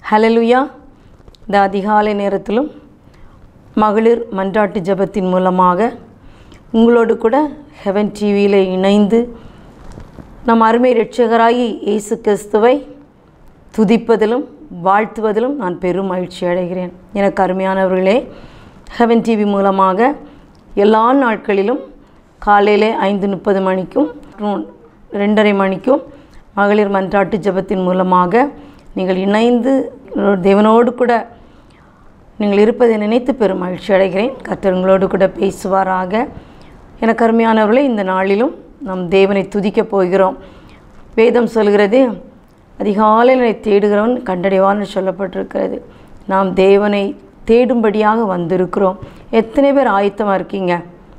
ஹலலுயா இந்த அதிகாலை நேரத்திலும் மகளிர் மன்றாட்டு ஜெபத்தின் மூலமாக உங்களோடு கூட ஹெவன் டிவியில் இணைந்து நம் அருமை இரட்சகராகி இயேசு கிறிஸ்துவை துதிப்பதிலும் வாழ்த்துவதிலும் நான் பெரும் மகிழ்ச்சி அடைகிறேன் எனக்கு அருமையானவர்களே ஹெவன் டிவி மூலமாக எல்லா நாட்களிலும் காலையிலே ஐந்து முப்பது மணிக்கும் மற்றும் ரெண்டரை மணிக்கும் மகளிர் மன்றாட்டு ஜெபத்தின் மூலமாக நீங்கள் இணைந்து தேவனோடு கூட நீங்கள் இருப்பதை நினைத்து பெரும் மகிழ்ச்சி அடைகிறேன் கர்த்தர் உங்களோடு கூட பேசுவாராக எனக்கு அருமையானவர்களே இந்த நாளிலும் நம் தேவனை துதிக்கப் போகிறோம் வேதம் சொல்கிறது அதிகாலையில் தேடுகிறவன் கண்டடைவான்னு சொல்லப்பட்டிருக்கிறது நாம் தேவனை தேடும்படியாக வந்திருக்கிறோம் எத்தனை பேர் ஆயத்தமாக இருக்கீங்க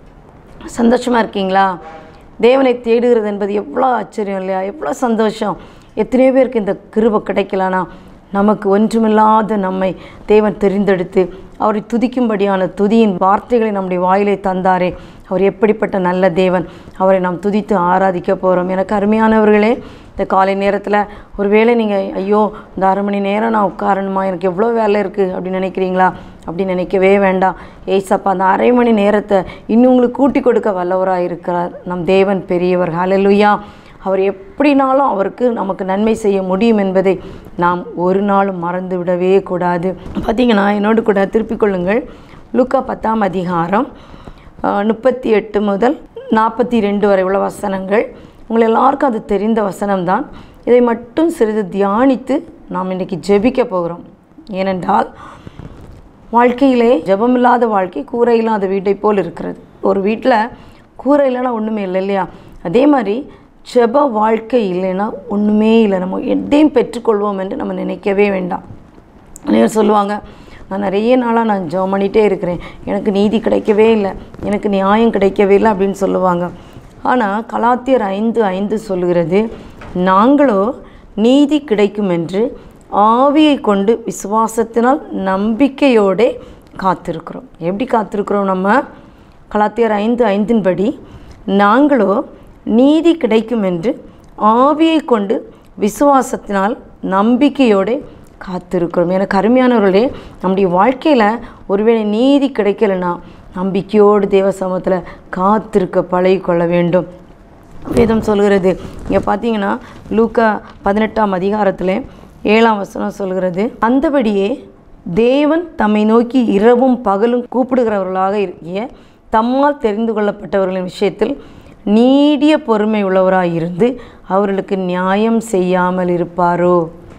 சந்தோஷமாக இருக்கீங்களா தேவனை தேடுகிறது என்பது எவ்வளோ ஆச்சரியம் இல்லையா எவ்வளோ சந்தோஷம் எத்தனையோ பேருக்கு இந்த கிருபை கிடைக்கலனா நமக்கு ஒன்றுமில்லாத நம்மை தேவன் தெரிந்தெடுத்து அவரை துதிக்கும்படியான துதியின் வார்த்தைகளை நம்முடைய வாயிலை தந்தாரே அவர் எப்படிப்பட்ட நல்ல தேவன் அவரை நாம் துதித்து ஆராதிக்க போகிறோம் எனக்கு அருமையானவர்களே இந்த காலை நேரத்தில் ஒருவேளை நீங்கள் ஐயோ இந்த அரை மணி நேரம் நான் உட்காரணுமா எனக்கு எவ்வளோ வேலை இருக்குது அப்படின்னு நினைக்கிறீங்களா அப்படி நினைக்கவே வேண்டாம் ஏசப்பா அந்த அரை மணி நேரத்தை இன்னும் உங்களுக்கு கூட்டி கொடுக்க வல்லவராக இருக்கிறார் நம் தேவன் பெரியவர் ஹalleluya அவர் எப்படினாலும் அவருக்கு நமக்கு நன்மை செய்ய முடியும் என்பதை நாம் ஒரு நாளும் மறந்து விடவே கூடாது பார்த்தீங்கன்னா என்னோடு கூட திருப்பிக் கொள்ளுங்கள் லூக்கா பத்தாம் அதிகாரம் முப்பத்தி எட்டு முதல் நாற்பத்தி ரெண்டு வரை உள்ள வசனங்கள் உங்கள் எல்லாருக்கும் அது தெரிந்த வசனம்தான் இதை மட்டும் சிறிது தியானித்து நாம் இன்றைக்கி ஜெபிக்க போகிறோம் ஏனென்றால் வாழ்க்கையிலே ஜெபமில்லாத வாழ்க்கை கூரை இல்லாத வீட்டை போல் இருக்கிறது ஒரு வீட்டில் கூரை இல்லைன்னா ஒன்றுமே இல்லை இல்லையா அதே மாதிரி ஜெப வாழ்க்கை இல்லைன்னா ஒன்றுமே இல்லை நம்ம எதையும் பெற்றுக்கொள்வோம் என்று நம்ம நினைக்கவே வேண்டாம் அனைவரும் சொல்லுவாங்க நான் நிறைய நாளாக நான் ஜெபம் பண்ணிகிட்டே இருக்கிறேன் எனக்கு நீதி கிடைக்கவே இல்லை எனக்கு நியாயம் கிடைக்கவே இல்லை அப்படின்னு சொல்லுவாங்க ஆனால் கலாத்தியர் ஐந்து ஐந்து சொல்லுகிறது நாங்களோ நீதி கிடைக்கும் என்று ஆவியை கொண்டு விசுவாசத்தினால் நம்பிக்கையோடே காத்திருக்கிறோம் எப்படி காத்திருக்கிறோம் நம்ம கலாத்தியர் ஐந்து ஐந்தின்படி நாங்களோ நீதி கிடைக்கும் என்று ஆவியை கொண்டு விசுவாசத்தினால் நம்பிக்கையோடு காத்திருக்கிறோம் எனக்கு அருமையானவர்களே நம்முடைய வாழ்க்கையில் ஒருவேளை நீதி கிடைக்கலனா நம்பிக்கையோடு தேவ சமூகத்தில் காத்திருக்க பழகிக்கொள்ள வேண்டும் வேதம் சொல்கிறது இங்கே பார்த்தீங்கன்னா லூக்கா பதினெட்டாம் அதிகாரத்தில் ஏழாம் வசனம் சொல்கிறது அந்தபடியே தேவன் தம்மை நோக்கி இரவும் பகலும் கூப்பிடுகிறவர்களாக இருக்கிய தம்மால் தெரிந்து கொள்ளப்பட்டவர்களின் விஷயத்தில் நீடிய பொறுமை உள்ளவராக இருந்து அவர்களுக்கு நியாயம் செய்யாமல் இருப்பாரோ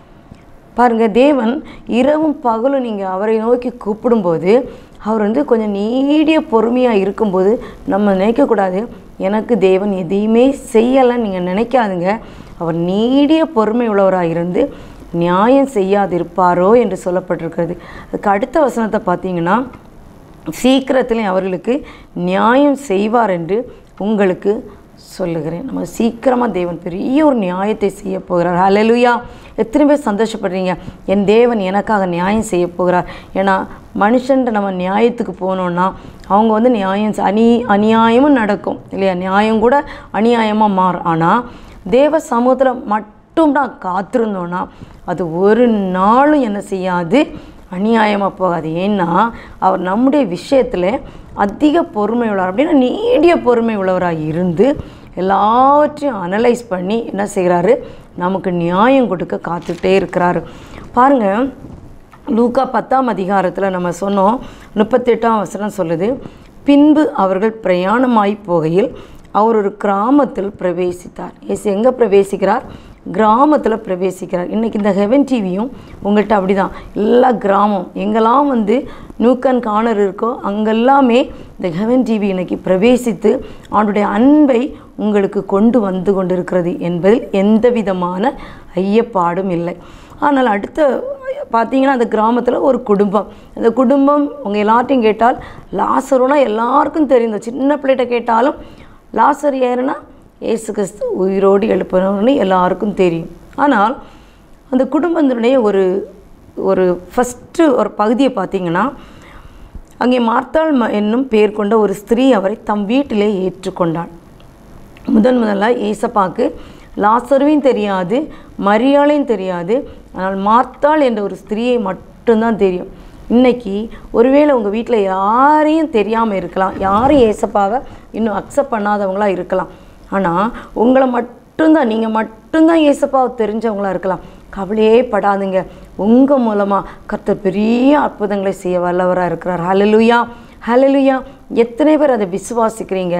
பாருங்கள் தேவன் இரவும் பகலும் நீங்கள் அவரை நோக்கி கூப்பிடும்போது அவர் வந்து கொஞ்சம் நீடிய பொறுமையாக இருக்கும்போது நம்ம நினைக்கக்கூடாது எனக்கு தேவன் எதையுமே செய்யலைன்னு நீங்கள் நினைக்காதுங்க அவர் நீடிய பொறுமை உள்ளவராக இருந்து நியாயம் செய்யாதிருப்பாரோ என்று சொல்லப்பட்டிருக்கிறது அதுக்கு அடுத்த வசனத்தை பார்த்தீங்கன்னா சீக்கிரத்திலே அவர்களுக்கு நியாயம் செய்வார் என்று உங்களுக்கு சொல்லுகிறேன் நம்ம சீக்கிரமாக தேவன் பெரிய ஒரு நியாயத்தை செய்ய போகிறார் ஹalleluya எத்தனை பேர் சந்தோஷப்படுறீங்க என் தேவன் எனக்காக நியாயம் செய்ய போகிறார் ஏன்னா மனுஷன்ட்ட நம்ம நியாயத்துக்கு போனோன்னா அவங்க வந்து நியாயம் அநீ அநியாயமும் நடக்கும் இல்லையா நியாயம் கூட அநியாயமாக மாறும் ஆனால் தேவ சமூகத்தில் மட்டும் நான் காத்திருந்தோன்னா அது ஒரு நாளும் என்ன செய்யாது அநியாயமாக போகாது ஏன்னா அவர் நம்முடைய விஷயத்தில் அதிக பொறுமை உள்ளவர் அப்படின்னா நீடிய பொறுமை உள்ளவராக இருந்து எல்லாவற்றையும் அனலைஸ் பண்ணி என்ன செய்கிறாரு நமக்கு நியாயம் கொடுக்க காத்துக்கிட்டே இருக்கிறாரு பாருங்கள் லூக்கா பத்தாம் அதிகாரத்தில் நம்ம சொன்னோம் முப்பத்தெட்டாம் வசனம் சொல்லுது பின்பு அவர்கள் பிரயாணமாய் போகையில் அவர் ஒரு கிராமத்தில் பிரவேசித்தார் எஸ் எங்கே பிரவேசிக்கிறார் கிராமத்தில் பிரவேசிக்கிறார் இன்றைக்கி இந்த ஹெவன் டிவியும் உங்கள்கிட்ட அப்படி தான் எல்லா கிராமம் எங்கெல்லாம் வந்து நூக்கன் காணர் இருக்கோ அங்கெல்லாமே இந்த ஹெவன் டிவி இன்னைக்கு பிரவேசித்து அவனுடைய அன்பை உங்களுக்கு கொண்டு வந்து கொண்டிருக்கிறது என்பதில் எந்த விதமான ஐயப்பாடும் இல்லை ஆனால் அடுத்த பார்த்தீங்கன்னா அந்த கிராமத்தில் ஒரு குடும்பம் அந்த குடும்பம் உங்கள் எல்லார்ட்டையும் கேட்டால் லாசருனா எல்லாருக்கும் தெரியும் இந்த சின்ன பிள்ளைகிட்ட கேட்டாலும் லாசர் யாருன்னா ஏசு கிறிஸ்து உயிரோடு எழுப்பினவர்னு எல்லாருக்கும் தெரியும் ஆனால் அந்த குடும்பத்தினுடைய ஒரு ஒரு ஃபஸ்ட்டு ஒரு பகுதியை பார்த்தீங்கன்னா அங்கே மார்த்தாள் ம- என்னும் பெயர் கொண்ட ஒரு ஸ்திரீ அவரை தம் வீட்டிலே ஏற்றுக்கொண்டாள் முதன் முதலாக ஏசப்பாக்கு லாசருவையும் தெரியாது மரியாளையும் தெரியாது ஆனால் மார்த்தாள் என்ற ஒரு ஸ்திரியை மட்டும்தான் தெரியும் இன்னைக்கு ஒருவேளை உங்கள் வீட்டில் யாரையும் தெரியாமல் இருக்கலாம் யாரும் ஏசப்பாவை இன்னும் அக்செப்ட் பண்ணாதவங்களா இருக்கலாம் ஆனால் உங்களை மட்டும்தான் நீங்கள் மட்டும்தான் ஏசப்பாவை தெரிஞ்சவங்களா இருக்கலாம் கவலையே படாதுங்க உங்கள் மூலமாக கர்த்தர் பெரிய அற்புதங்களை செய்ய வல்லவராக இருக்கிறார் ஹalleluya ஹalleluya எத்தனை பேர் அதை விசுவாசிக்கிறீங்க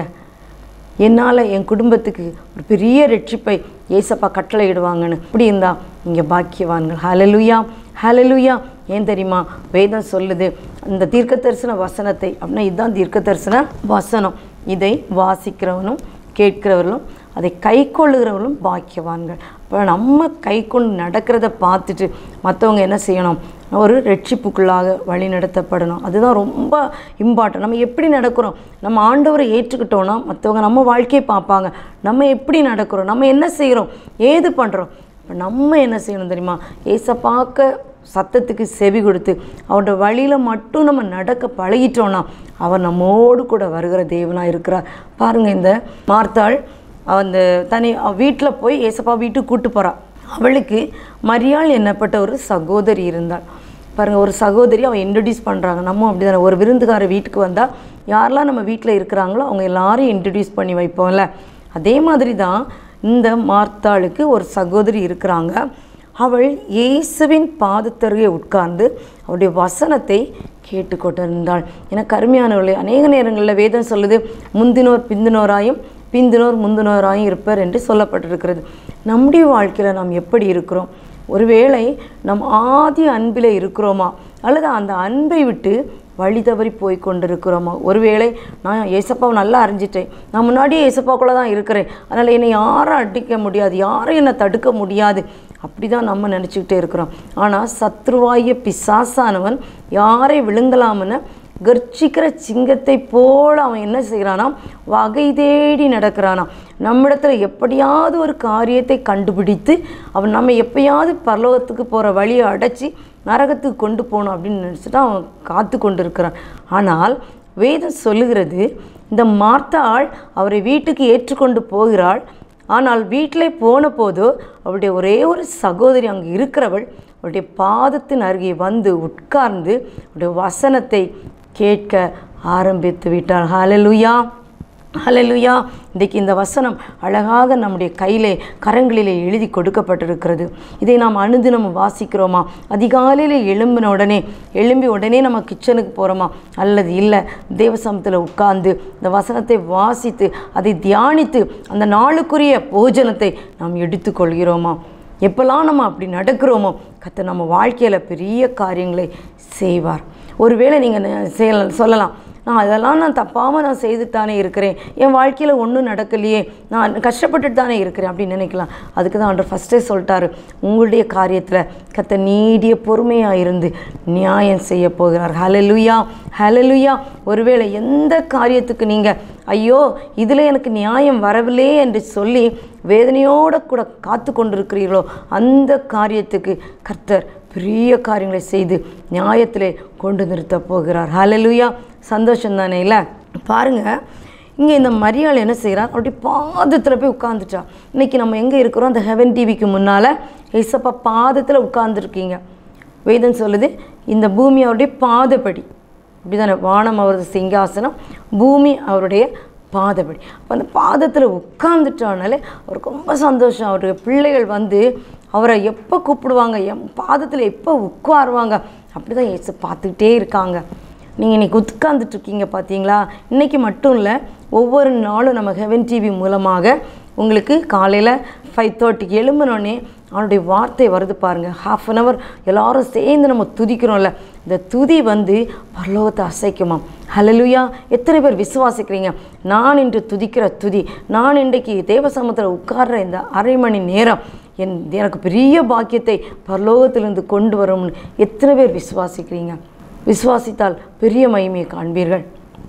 என்னால் என் குடும்பத்துக்கு ஒரு பெரிய ரட்சிப்பை ஏசப்பா கட்டளையிடுவாங்கன்னு இப்படி இருந்தா இங்கே பாக்கியவான்கள் ஹalleluya ஹalleluya ஏன் தெரியுமா வேதம் சொல்லுது அந்த தீர்க்க தரிசன வசனத்தை அப்படின்னா இதுதான் தீர்க்க தரிசன வசனம் இதை வாசிக்கிறவனும் கேட்கிறவர்களும் அதை கை கொள்ளுகிறவர்களும் பாக்கியவான்கள் இப்போ நம்ம கை கொண்டு நடக்கிறத பார்த்துட்டு மற்றவங்க என்ன செய்யணும் ஒரு ரட்சிப்புக்குள்ளாக வழி நடத்தப்படணும் அதுதான் ரொம்ப இம்பார்ட்டன்ட் நம்ம எப்படி நடக்கிறோம் நம்ம ஆண்டவரை ஏற்றுக்கிட்டோன்னா மற்றவங்க நம்ம வாழ்க்கையை பார்ப்பாங்க நம்ம எப்படி நடக்கிறோம் நம்ம என்ன செய்கிறோம் ஏது பண்ணுறோம் இப்போ நம்ம என்ன செய்யணும் தெரியுமா ஏசப்பாக்க சத்தத்துக்கு செவி கொடுத்து அவரோட வழியில் மட்டும் நம்ம நடக்க பழகிட்டோன்னா அவர் நம்மோடு கூட வருகிற தேவனாக இருக்கிறார் பாருங்கள் இந்த மார்த்தாள் அந்த தனி வீட்டில் போய் ஏசப்பா வீட்டுக்கு கூட்டு போகிறா அவளுக்கு மரியாள் என்னப்பட்ட ஒரு சகோதரி இருந்தாள் பாருங்கள் ஒரு சகோதரி அவன் இன்ட்ரடியூஸ் பண்ணுறாங்க நம்ம அப்படி தானே ஒரு விருந்துகார வீட்டுக்கு வந்தால் யாரெல்லாம் நம்ம வீட்டில் இருக்கிறாங்களோ அவங்க எல்லாரையும் இன்ட்ரடியூஸ் பண்ணி வைப்போம்ல அதே மாதிரி தான் இந்த மார்த்தாளுக்கு ஒரு சகோதரி இருக்கிறாங்க அவள் இயேசுவின் பாதத்தருகே உட்கார்ந்து அவருடைய வசனத்தை கேட்டுக்கொண்டிருந்தாள் எனக்கு அருமையானவர்களே அநேக நேரங்களில் வேதம் சொல்லுது முந்தினோர் பிந்தினோராயும் பிந்தினோர் முந்தினோராயும் இருப்பர் என்று சொல்லப்பட்டிருக்கிறது நம்முடைய வாழ்க்கையில் நாம் எப்படி இருக்கிறோம் ஒருவேளை நம் ஆதி அன்பில் இருக்கிறோமா அல்லது அந்த அன்பை விட்டு வழி தவறி போய் கொண்டிருக்கிறோமா ஒருவேளை நான் ஏசப்பாவை நல்லா அறிஞ்சிட்டேன் நான் முன்னாடியே ஏசப்பாக்குள்ளே தான் இருக்கிறேன் அதனால் என்னை யாரும் அடிக்க முடியாது யாரும் என்னை தடுக்க முடியாது அப்படி தான் நம்ம நினச்சிக்கிட்டே இருக்கிறோம் ஆனால் சத்ருவாய பிசாசானவன் யாரை விழுங்கலாம்னு கர்ச்சிக்கிற சிங்கத்தை போல அவன் என்ன செய்கிறானாம் வகை தேடி நடக்கிறானாம் நம்மிடத்துல எப்படியாவது ஒரு காரியத்தை கண்டுபிடித்து அவன் நம்ம எப்பயாவது பரலோகத்துக்கு போகிற வழியை அடைச்சி நரகத்துக்கு கொண்டு போகணும் அப்படின்னு நினச்சிட்டு அவன் காத்து கொண்டு இருக்கிறான் ஆனால் வேதம் சொல்லுகிறது இந்த மார்த்தாள் அவரை வீட்டுக்கு ஏற்றுக்கொண்டு போகிறாள் ஆனால் வீட்டிலே போன போதோ அவளுடைய ஒரே ஒரு சகோதரி அங்கே இருக்கிறவள் அவளுடைய பாதத்தின் அருகே வந்து உட்கார்ந்து அவருடைய வசனத்தை கேட்க ஆரம்பித்து விட்டாள் ஹalleluya ஹalleluya இன்றைக்கு இந்த வசனம் அழகாக நம்முடைய கையிலே கரங்களிலே எழுதி கொடுக்கப்பட்டிருக்கிறது இதை நாம் அனுதினம் வாசிக்கிறோமா அதிகாலையில் எழும்பின உடனே எழும்பி உடனே நம்ம கிச்சனுக்கு போகிறோமா அல்லது இல்லை தேவசமத்தில் உட்கார்ந்து இந்த வசனத்தை வாசித்து அதை தியானித்து அந்த நாளுக்குரிய போஜனத்தை நாம் எடுத்துக்கொள்கிறோமா எப்போல்லாம் நம்ம அப்படி நடக்கிறோமோ கத்த நம்ம வாழ்க்கையில் பெரிய காரியங்களை செய்வார் ஒருவேளை நீங்கள் செய்ய சொல்லலாம் நான் அதெல்லாம் நான் தப்பாமல் நான் செய்துட்டு தானே இருக்கிறேன் என் வாழ்க்கையில் ஒன்றும் நடக்கலையே நான் கஷ்டப்பட்டுட்டு தானே இருக்கிறேன் அப்படின்னு நினைக்கலாம் அதுக்கு தான் ஆண்டர் ஃபஸ்ட்டே சொல்லிட்டாரு உங்களுடைய காரியத்தில் கத்த நீடிய பொறுமையாக இருந்து நியாயம் செய்ய போகிறார் ஹலலுயா ஹலலுயா ஒருவேளை எந்த காரியத்துக்கு நீங்கள் ஐயோ இதில் எனக்கு நியாயம் வரவில்லையே என்று சொல்லி வேதனையோடு கூட காத்து கொண்டிருக்கிறீர்களோ அந்த காரியத்துக்கு கர்த்தர் பெரிய காரியங்களை செய்து நியாயத்திலே கொண்டு நிறுத்த போகிறார் ஹalleluya சந்தோஷம் தானே இல்லை பாருங்கள் இங்கே இந்த மரியாள் என்ன செய்கிறார் அப்படி பாதத்தில் போய் உட்காந்துட்டா இன்றைக்கி நம்ம எங்கே இருக்கிறோம் அந்த ஹெவன் டிவிக்கு முன்னால் ஏசப்பா பாதத்தில் உட்கார்ந்துருக்கீங்க வேதம் சொல்லுது இந்த பூமி அவருடைய பாதப்படி இப்படிதானே வானம் அவரது சிங்காசனம் பூமி அவருடைய பாதப்படி அப்போ அந்த பாதத்தில் உட்கார்ந்துட்டானாலே அவருக்கு ரொம்ப சந்தோஷம் அவருடைய பிள்ளைகள் வந்து அவரை எப்போ கூப்பிடுவாங்க எம் பாதத்தில் எப்போ உட்காருவாங்க அப்படி தான் ஏசு பார்த்துக்கிட்டே இருக்காங்க நீங்கள் இன்றைக்கி உட்கார்ந்துட்டு இருக்கீங்க பார்த்தீங்களா இன்றைக்கி மட்டும் இல்லை ஒவ்வொரு நாளும் நம்ம ஹெவன் டிவி மூலமாக உங்களுக்கு காலையில் ஃபைவ் தேர்ட்டிக்கு எழும்பினோடனே அவனுடைய வார்த்தை வருது பாருங்கள் ஹாஃப் அன் ஹவர் எல்லாரும் சேர்ந்து நம்ம துதிக்கிறோம்ல இந்த துதி வந்து பரலோகத்தை அசைக்குமா ஹலலுயா எத்தனை பேர் விசுவாசிக்கிறீங்க நான் இன்று துதிக்கிற துதி நான் இன்றைக்கு தேவசமத்தில் உட்கார்ற இந்த அரை மணி நேரம் என் எனக்கு பெரிய பாக்கியத்தை பரலோகத்திலிருந்து கொண்டு வரும்னு எத்தனை பேர் விசுவாசிக்கிறீங்க விசுவாசித்தால் பெரிய மகிமையை காண்பீர்கள்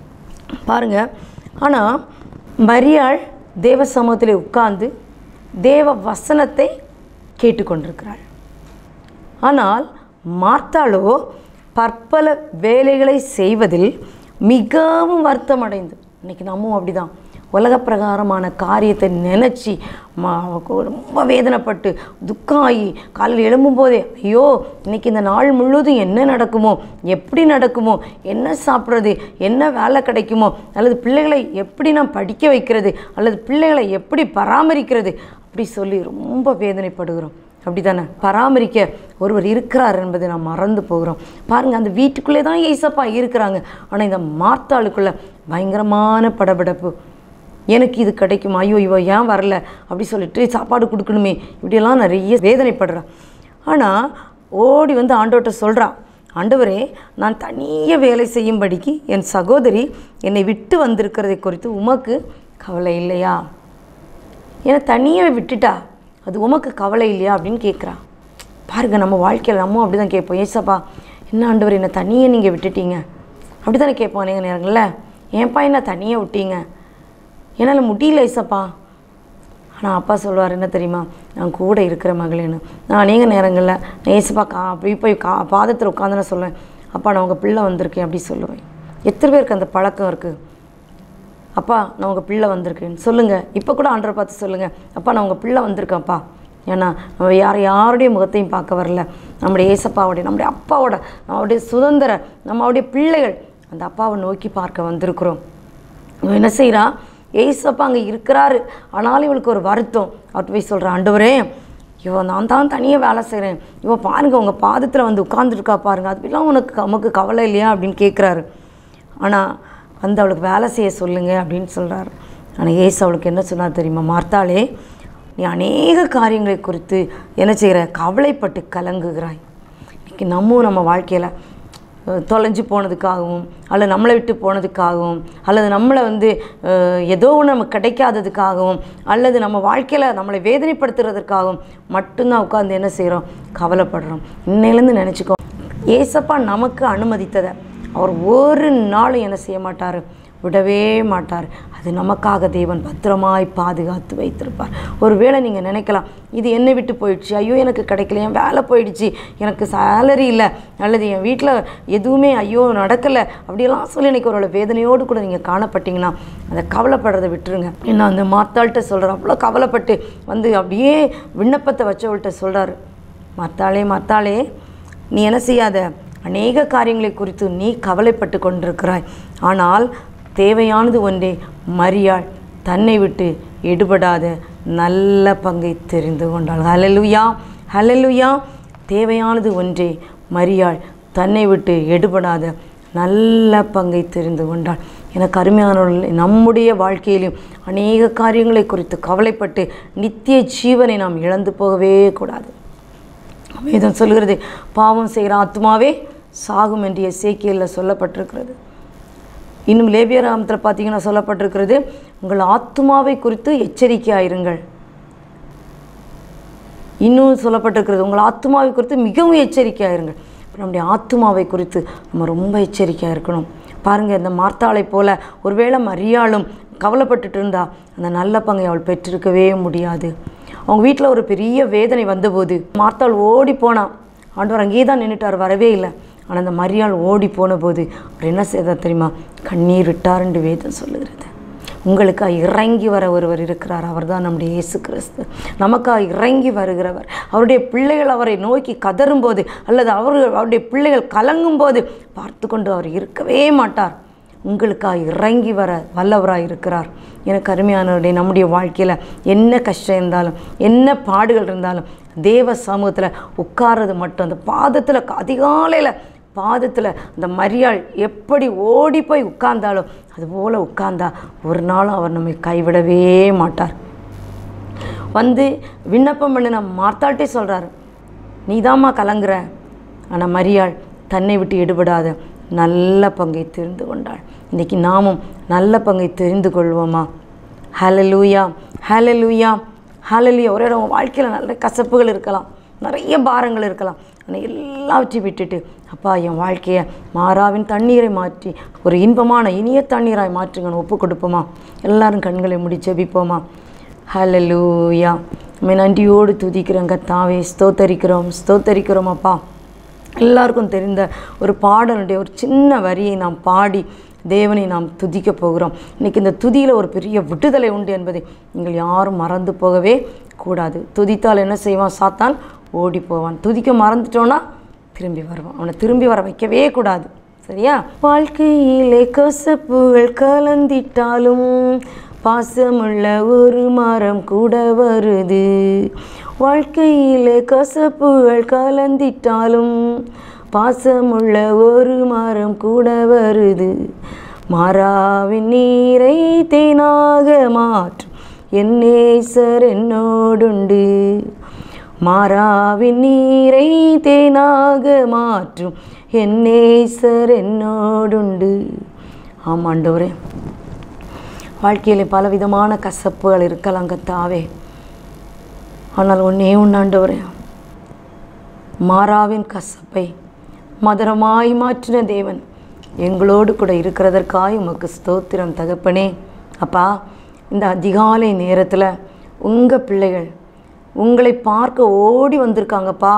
பாருங்க ஆனால் மரியாள் தேவ சமூகத்தில் உட்கார்ந்து தேவ வசனத்தை கேட்டுக்கொண்டிருக்கிறாள் ஆனால் மார்த்தாளோ பற்பல வேலைகளை செய்வதில் மிகவும் வருத்தம் அடைந்து இன்னைக்கு நம்மும் அப்படிதான் உலக பிரகாரமான காரியத்தை நினச்சி மா ரொம்ப வேதனைப்பட்டு துக்கம் ஆகி காலையில் எழும்பும்போதே ஐயோ இன்னைக்கு இந்த நாள் முழுவதும் என்ன நடக்குமோ எப்படி நடக்குமோ என்ன சாப்பிட்றது என்ன வேலை கிடைக்குமோ அல்லது பிள்ளைகளை எப்படி நான் படிக்க வைக்கிறது அல்லது பிள்ளைகளை எப்படி பராமரிக்கிறது அப்படி சொல்லி ரொம்ப வேதனைப்படுகிறோம் அப்படிதானே பராமரிக்க ஒருவர் இருக்கிறார் என்பதை நாம் மறந்து போகிறோம் பாருங்கள் அந்த வீட்டுக்குள்ளே தான் ஏசப்பா இருக்கிறாங்க ஆனால் இந்த மார்த்தாளுக்குள்ளே பயங்கரமான படபடப்பு எனக்கு இது கிடைக்குமா ஐயோ இவ ஏன் வரல அப்படி சொல்லிட்டு சாப்பாடு கொடுக்கணுமே இப்படியெல்லாம் நிறைய வேதனைப்படுறான் ஆனால் ஓடி வந்து ஆண்டவர்கிட்ட சொல்கிறான் ஆண்டவரே நான் தனியாக வேலை செய்யும்படிக்கு என் சகோதரி என்னை விட்டு வந்திருக்கிறதை குறித்து உமக்கு கவலை இல்லையா என்னை தனியாக விட்டுட்டா அது உமக்கு கவலை இல்லையா அப்படின்னு கேட்குறா பாருங்கள் நம்ம வாழ்க்கையில் நம்ம அப்படி தான் கேட்போம் ஏசப்பா என்ன ஆண்டவர் என்னை தனியாக நீங்கள் விட்டுட்டீங்க அப்படி தானே கேட்போம் நீங்கள் நேரங்களில் ஏன்ப்பா என்ன தனியாக விட்டீங்க என்னால் முடியல ஏசப்பா ஆனால் அப்பா சொல்லுவார் என்ன தெரியுமா நான் கூட இருக்கிற மகளேன்னு நான் அநேக நேரங்களில் நான் ஏசப்பா கா போய் போய் கா பாதத்தில் உட்காந்து நான் சொல்லுவேன் அப்பா நான் உங்கள் பிள்ளை வந்திருக்கேன் அப்படி சொல்லுவேன் எத்தனை பேருக்கு அந்த பழக்கம் இருக்குது அப்பா நான் உங்கள் பிள்ளை வந்திருக்கேன் சொல்லுங்கள் இப்போ கூட ஆண்டரை பார்த்து சொல்லுங்கள் அப்பா நான் உங்கள் பிள்ளை வந்திருக்கேன்ப்பா ஏன்னா நம்ம யார் யாருடைய முகத்தையும் பார்க்க வரல நம்முடைய ஏசப்பாவுடைய நம்முடைய அப்பாவோட நம்மளுடைய சுதந்திர நம்மளுடைய பிள்ளைகள் அந்த அப்பாவை நோக்கி பார்க்க வந்திருக்கிறோம் இவன் என்ன செய்கிறா ஏசப்பா அங்கே இருக்கிறாரு ஆனாலும் இவளுக்கு ஒரு வருத்தம் அவர்கிட்ட போய் சொல்கிறான் ஆண்டவரே இவன் நான் தான் தனியாக வேலை செய்கிறேன் இவன் பாருங்க உங்கள் பாதத்தில் வந்து உட்காந்துருக்கா பாருங்க அதுலாம் உனக்கு நமக்கு கவலை இல்லையா அப்படின்னு கேட்குறாரு ஆனால் வந்து அவளுக்கு வேலை செய்ய சொல்லுங்க அப்படின்னு சொல்கிறாரு ஆனால் ஏசு அவளுக்கு என்ன சொன்னார் தெரியுமா மார்த்தாளே நீ அநேக காரியங்களை குறித்து என்ன செய்கிற கவலைப்பட்டு கலங்குகிறாய் இன்னைக்கு நம்மும் நம்ம வாழ்க்கையில் அஹ், தொலைஞ்சு போனதுக்காகவும் அல்லது நம்மளை விட்டு போனதுக்காகவும் அல்லது நம்மளை வந்து அஹ், ஏதோ ஒன்று நமக்கு கிடைக்காததுக்காகவும் அல்லது நம்ம வாழ்க்கையில் நம்மளை வேதனைப்படுத்துறதுக்காகவும் மட்டும்தான் உட்காந்து என்ன செய்கிறோம் கவலைப்படுறோம் இன்னையிலேருந்து நினச்சிக்கோ ஏசப்பா நமக்கு அனுமதித்ததை அவர் ஒரு நாளும் என்ன செய்ய மாட்டார் விடவே மாட்டார் அது நமக்காக தேவன் பத்திரமாய் பாதுகாத்து வைத்திருப்பார் ஒருவேளை நீங்கள் நினைக்கலாம் இது என்னை விட்டு போயிடுச்சு ஐயோ எனக்கு கிடைக்கல என் வேலை போயிடுச்சு எனக்கு சேலரி இல்லை அல்லது என் வீட்டில் எதுவுமே ஐயோ நடக்கலை அப்படியெல்லாம் சொல்லி எனக்கு ஒரு வேதனையோடு கூட நீங்கள் காணப்பட்டீங்கன்னா அதை கவலைப்படுறதை விட்டுருங்க என்ன அந்த மாத்தாள்கிட்ட சொல்கிறேன் அவ்வளோ கவலைப்பட்டு வந்து அப்படியே விண்ணப்பத்தை வச்சவள்கிட்ட சொல்கிறாரு மத்தாளே மத்தாளே நீ என்ன செய்யாத அநேக காரியங்களை குறித்து நீ கவலைப்பட்டு கொண்டிருக்கிறாய் ஆனால் தேவையானது ஒன்றே மரியாள் தன்னை விட்டு எடுபடாத நல்ல பங்கை தெரிந்து கொண்டாள் ஹலலுயா ஹலலுயா தேவையானது ஒன்றே மரியாள் தன்னை விட்டு எடுபடாத நல்ல பங்கை தெரிந்து கொண்டாள் எனக்கு அருமையானவர்கள் நம்முடைய வாழ்க்கையிலும் அநேக காரியங்களை குறித்து கவலைப்பட்டு நித்திய ஜீவனை நாம் இழந்து போகவே கூடாது வேதம் சொல்கிறது பாவம் செய்கிற ஆத்மாவே சாகும் என்று எசேக்கியலில் சொல்லப்பட்டிருக்கிறது இன்னும் லேபியராமத்தில் பார்த்தீங்கன்னா சொல்லப்பட்டிருக்கிறது உங்கள் ஆத்மாவை குறித்து எச்சரிக்கையாயிருங்கள் இன்னும் சொல்லப்பட்டிருக்கிறது உங்கள் ஆத்மாவை குறித்து மிகவும் எச்சரிக்கையாயிருங்கள் இப்ப நம்முடைய ஆத்மாவை குறித்து நம்ம ரொம்ப எச்சரிக்கையாக இருக்கணும் பாருங்கள் இந்த மார்த்தாளை போல ஒருவேளை மரியாளும் கவலைப்பட்டுட்டு இருந்தா அந்த நல்ல பங்கை அவள் பெற்றிருக்கவே முடியாது அவங்க வீட்டில் ஒரு பெரிய வேதனை வந்தபோது மார்த்தாள் ஓடி போனான் ஆண்டவர் அங்கேயே தான் நின்றுட்டார் வரவே இல்லை ஆனால் அந்த மரியாள் ஓடி போன போது அவர் என்ன செய்தார் தெரியுமா கண்ணீர் விட்டார் என்று வேதம் சொல்லுகிறது உங்களுக்காக இறங்கி வர ஒருவர் இருக்கிறார் அவர்தான் நம்முடைய இயேசு கிறிஸ்து நமக்காக இறங்கி வருகிறவர் அவருடைய பிள்ளைகள் அவரை நோக்கி கதறும்போது அல்லது அவர் அவருடைய பிள்ளைகள் கலங்கும் போது பார்த்து கொண்டு அவர் இருக்கவே மாட்டார் உங்களுக்காக இறங்கி வர வல்லவராக இருக்கிறார் எனக்கு அருமையானவருடைய நம்முடைய வாழ்க்கையில் என்ன கஷ்டம் இருந்தாலும் என்ன பாடுகள் இருந்தாலும் தேவ சமூகத்தில் உட்கார்றது மட்டும் அந்த பாதத்தில் அதிகாலையில் பாதத்தில் அந்த மரியாள் எப்படி ஓடி போய் உட்கார்ந்தாலும் அதுபோல் உட்கார்ந்தா ஒரு நாளும் அவர் நம்மை கைவிடவே மாட்டார் வந்து விண்ணப்பம் பண்ணின மார்த்தாட்டே சொல்கிறாரு நீதாம்மா கலங்குற ஆனால் மரியாள் தன்னை விட்டு எடுபடாத நல்ல பங்கை தெரிந்து கொண்டாள் இன்றைக்கி நாமும் நல்ல பங்கை தெரிந்து கொள்வோமா ஹலலூயா ஹலலூயா ஹலலூயா ஒரு இடம் உன் வாழ்க்கையில் நல்ல கசப்புகள் இருக்கலாம் நிறைய பாரங்கள் இருக்கலாம் ஆனால் எல்லாவற்றையும் விட்டுட்டு அப்பா என் வாழ்க்கையை மாறாவின் தண்ணீரை மாற்றி ஒரு இன்பமான இனிய தண்ணீராய் மாற்றுங்கன்னு ஒப்பு கொடுப்போமா எல்லாரும் கண்களை முடி ஜெபிப்போமா ஹலலூயா நம்ம நன்றியோடு துதிக்கிறோம் கத்தாவே ஸ்தோத்தரிக்கிறோம் ஸ்தோத்தரிக்கிறோம் அப்பா எல்லாருக்கும் தெரிந்த ஒரு பாடலுடைய ஒரு சின்ன வரியை நாம் பாடி தேவனை நாம் துதிக்க போகிறோம் இன்னைக்கு இந்த துதியில் ஒரு பெரிய விடுதலை உண்டு என்பதை நீங்கள் யாரும் மறந்து போகவே கூடாது துதித்தால் என்ன செய்வான் சாத்தான் ஓடி போவான் துதிக்க மறந்துட்டோன்னா திரும்பி வருவான் அவனை திரும்பி வர வைக்கவே கூடாது சரியா வாழ்க்கையிலே கசப்புகள் கலந்திட்டாலும் பாசமுள்ள ஒரு மரம் கூட வருது வாழ்க்கையிலே கசப்புகள் கலந்திட்டாலும் பாசமுள்ள ஒரு மரம் கூட வருது மாறாவின் நீரை தேனாக மாற்றும் என் நேசர் என்னோடுண்டு மாறாவின் நீரை தேனாக மாற்றும் என் நேசர் என்னோடுண்டு ஆமாண்டவரே வாழ்க்கையில் பலவிதமான கசப்புகள் இருக்கலாம் கத்தாவே ஆனால் ஒன்றே உண்ணாண்டவரே மாறாவின் கசப்பை மதுரமாய் மாற்றின தேவன் எங்களோடு கூட இருக்கிறதற்காய் உமக்கு ஸ்தோத்திரம் தகப்பனே அப்பா இந்த அதிகாலை நேரத்தில் உங்கள் பிள்ளைகள் உங்களை பார்க்க ஓடி வந்திருக்காங்கப்பா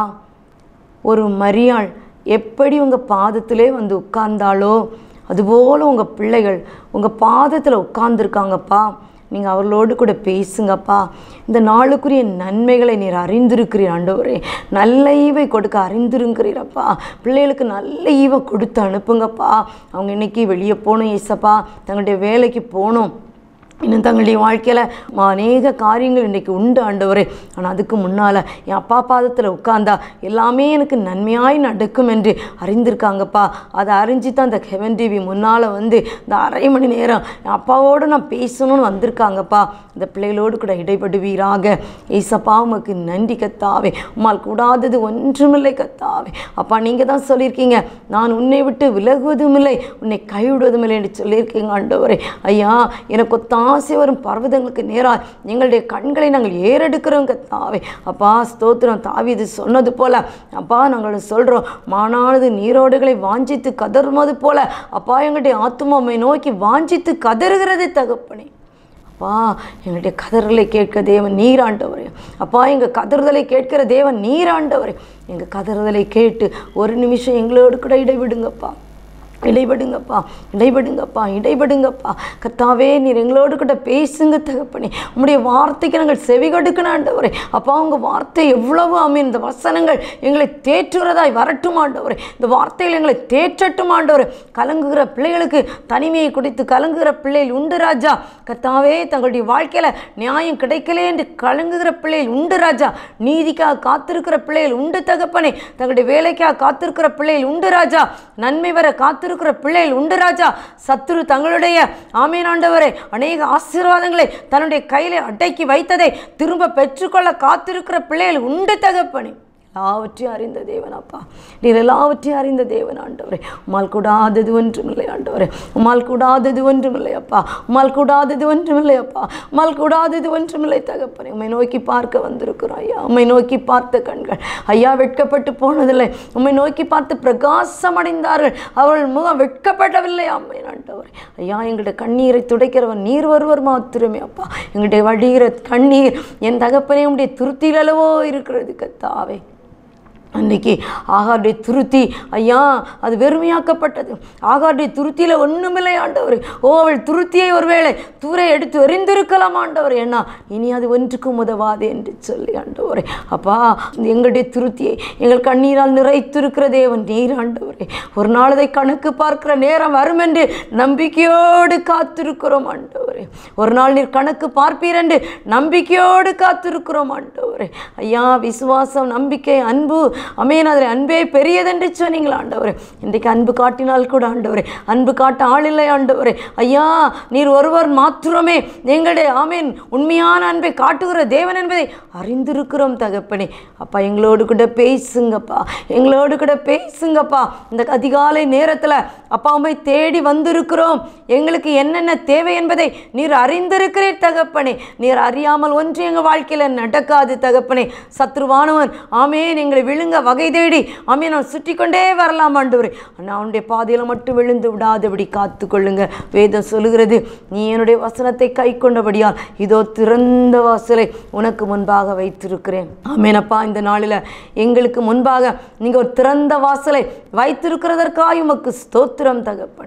ஒரு மரியாள் எப்படி உங்கள் பாதத்திலே வந்து உட்கார்ந்தாளோ அதுபோல் உங்கள் பிள்ளைகள் உங்கள் பாதத்தில் உட்கார்ந்துருக்காங்கப்பா நீங்கள் அவர்களோடு கூட பேசுங்கப்பா இந்த நாளுக்குரிய நன்மைகளை நீர் அறிந்திருக்கிறீர் ஆண்டவரே நல்ல ஈவை கொடுக்க அறிந்திருக்கிறீரப்பா பிள்ளைகளுக்கு நல்ல ஈவை கொடுத்து அனுப்புங்கப்பா அவங்க இன்னைக்கு வெளியே போகணும் ஏசப்பா தங்களுடைய வேலைக்கு போகணும் இன்னும் தங்களுடைய வாழ்க்கையில் அநேக காரியங்கள் இன்றைக்கி உண்டு ஆண்டவரே ஆனால் அதுக்கு முன்னால் என் அப்பா பாதத்தில் உட்கார்ந்தா எல்லாமே எனக்கு நன்மையாய் நடக்கும் என்று அறிந்திருக்காங்கப்பா அதை அறிஞ்சு தான் இந்த ஹெவன் டிவி முன்னால் வந்து இந்த அரை மணி நேரம் என் அப்பாவோடு நான் பேசணும்னு வந்திருக்காங்கப்பா இந்த பிள்ளைகளோடு கூட இடைப்படுவீராக ஏசப்பா உமக்கு நன்றி கத்தாவே உம்மால் கூடாதது ஒன்றுமில்லை கத்தாவே அப்பா நீங்கள் தான் சொல்லியிருக்கீங்க நான் உன்னை விட்டு விலகுவதும் இல்லை உன்னை கைவிடுவதும் இல்லை என்று சொல்லியிருக்கீங்க ஆண்டவரே ஐயா எனக்கு ஒத்த ஆசை வரும் பர்வதங்களுக்கு நேராக எங்களுடைய கண்களை நாங்கள் ஏறெடுக்கிறோம் கத்தாவே அப்பா ஸ்தோத்திரம் தாவிது சொன்னது போல அப்பா நாங்கள் சொல்கிறோம் மானானது நீரோடுகளை வாஞ்சித்து கதறுவது போல அப்பா எங்களுடைய ஆத்மாவை நோக்கி வாஞ்சித்து கதறுகிறது தகப்பனே அப்பா எங்களுடைய கதறலை கேட்க தேவன் நீராண்டவரே அப்பா எங்கள் கதறுதலை கேட்கிற தேவன் நீராண்டவரே எங்கள் கதறுதலை கேட்டு ஒரு நிமிஷம் எங்களோடு கூட இடைவிடுங்கப்பா இடைபடுங்கப்பா இடைபடுங்கப்பா இடைபடுங்கப்பா கத்தாவே நீர் எங்களோடு கூட பேசுங்க தகப்பனே உம்முடைய வார்த்தைக்கு நாங்கள் செவி கொடுக்கணும் ஆண்டவரே அப்பா உங்கள் வார்த்தை எவ்வளவு ஆமீன் இந்த வசனங்கள் எங்களை தேற்றுகிறதாய் வரட்டும் ஆண்டவரே இந்த வார்த்தைகள் எங்களை தேற்றட்டும் ஆண்டவரே கலங்குகிற பிள்ளைகளுக்கு தனிமையை குடித்து கலங்குகிற பிள்ளைகள் உண்டு ராஜா கத்தாவே தங்களுடைய வாழ்க்கையில் நியாயம் கிடைக்கலே என்று கலங்குகிற பிள்ளைகள் உண்டு ராஜா நீதிக்காக காத்திருக்கிற பிள்ளைகள் உண்டு தகப்பனே தங்களுடைய வேலைக்காக காத்திருக்கிற பிள்ளைகள் உண்டு ராஜா நன்மை வர காத்திருக்கிற பிள்ளைகள் உண்டு ராஜா சத்துரு தங்களுடைய ஆமீனாண்டவரே அநேக ஆசீர்வாதங்களை தன்னுடைய கையில அடக்கி வைத்ததை திரும்ப பெற்றுக்கொள்ள காத்திருக்கிற பிள்ளைகள் உண்டு தகப்பனே எல்லாவற்றையும் அறிந்த தேவன் அப்பா நீர் எல்லாவற்றையும் அறிந்த தேவன் ஆண்டவரே உமால் கூடாதது ஒன்றுமில்லை ஆண்டவரே உமால் கூடாதது ஒன்றுமில்லை அப்பா உமால் கூடாதது ஒன்றுமில்லை அப்பா உமால் கூடாதது ஒன்றுமில்லை தகப்பனே உம்மை நோக்கி பார்க்க வந்திருக்கிறோம் ஐயா உம்மை நோக்கி பார்த்த கண்கள் ஐயா வெட்கப்பட்டு போனதில்லை உம்மை நோக்கி பார்த்து பிரகாசம் அடைந்தார்கள் அவர்கள் முகம் வெட்கப்படவில்லை அம்மை ஆண்டவரே ஐயா எங்களுடைய கண்ணீரை துடைக்கிறவன் நீர் ஒருவர் மாத்திரமே அப்பா எங்களுடைய வடிகிற கண்ணீர் என் தகப்பனே உடைய திருத்திலளவோ இருக்கிறது கத்தாவே அன்னைக்கு ஆகாருடைய துருத்தி ஐயா அது வெறுமையாக்கப்பட்டது ஆகாருடைய துருத்தியில் ஒன்றுமில்லை ஆண்டவர் ஓ அவள் துருத்தியை ஒருவேளை தூர எடுத்து எறிந்திருக்கலாம் ஆண்டவர் ஏன்னா இனி அது ஒன்றுக்கும் உதவாது என்று சொல்லி ஆண்டவரே அப்பா எங்களுடைய துருத்தியை எங்கள் கண்ணீரால் நிறைத்திருக்கிற தேவன் நீர் ஆண்டவரே ஒரு நாள் அதை கணக்கு பார்க்கிற நேரம் வரும் என்று நம்பிக்கையோடு காத்திருக்கிறோம் ஆண்டவரே ஒரு நாள் நீர் கணக்கு பார்ப்பீர் என்று நம்பிக்கையோடு காத்திருக்கிறோம் ஆண்டவரே ஐயா விசுவாசம் நம்பிக்கை அன்பு அமேன் அதில் அன்பே பெரியதென்று சொன்னீங்களா ஆண்டவரே இன்றைக்கு அன்பு காட்டினால் கூட ஆண்டவரே அன்பு காட்ட ஆள் இல்லை ஆண்டவரே ஐயா நீர் ஒருவர் மாத்திரமே எங்களுடைய ஆமேன் உண்மையான அன்பை காட்டுகிற தேவன் என்பதை அறிந்திருக்கிறோம் தகப்பனே அப்பா எங்களோடு கூட பேசுங்கப்பா எங்களோடு கூட பேசுங்கப்பா இந்த அதிகாலை நேரத்தில் அப்பா அம்மை தேடி வந்திருக்கிறோம் எங்களுக்கு என்னென்ன தேவை என்பதை நீர் அறிந்திருக்கிறீர் தகப்பனே நீர் அறியாமல் ஒன்று எங்கள் வாழ்க்கையில் நடக்காது தகப்பனே சத்ருவானவன் ஆமேன் எங்களை விழுங்க வகை தேடி ஆமேன் நான் சுற்றி கொண்டே வரலாம் ஆண்டவரே ஆனால் அவனுடைய பாதையில் மட்டும் விழுந்து விடாதபடி காத்து கொள்ளுங்க வேதம் சொல்லுகிறது நீ என்னுடைய வசனத்தை கை கொண்டபடியால் இதோ திறந்த வாசலை உனக்கு முன்பாக வைத்திருக்கிறேன் ஆமேனப்பா இந்த நாளில் எங்களுக்கு முன்பாக நீங்கள் ஒரு திறந்த வாசலை வைத்திருக்கிறதற்காக உமக்கு ஸ்தோத்திரம் தகப்பனே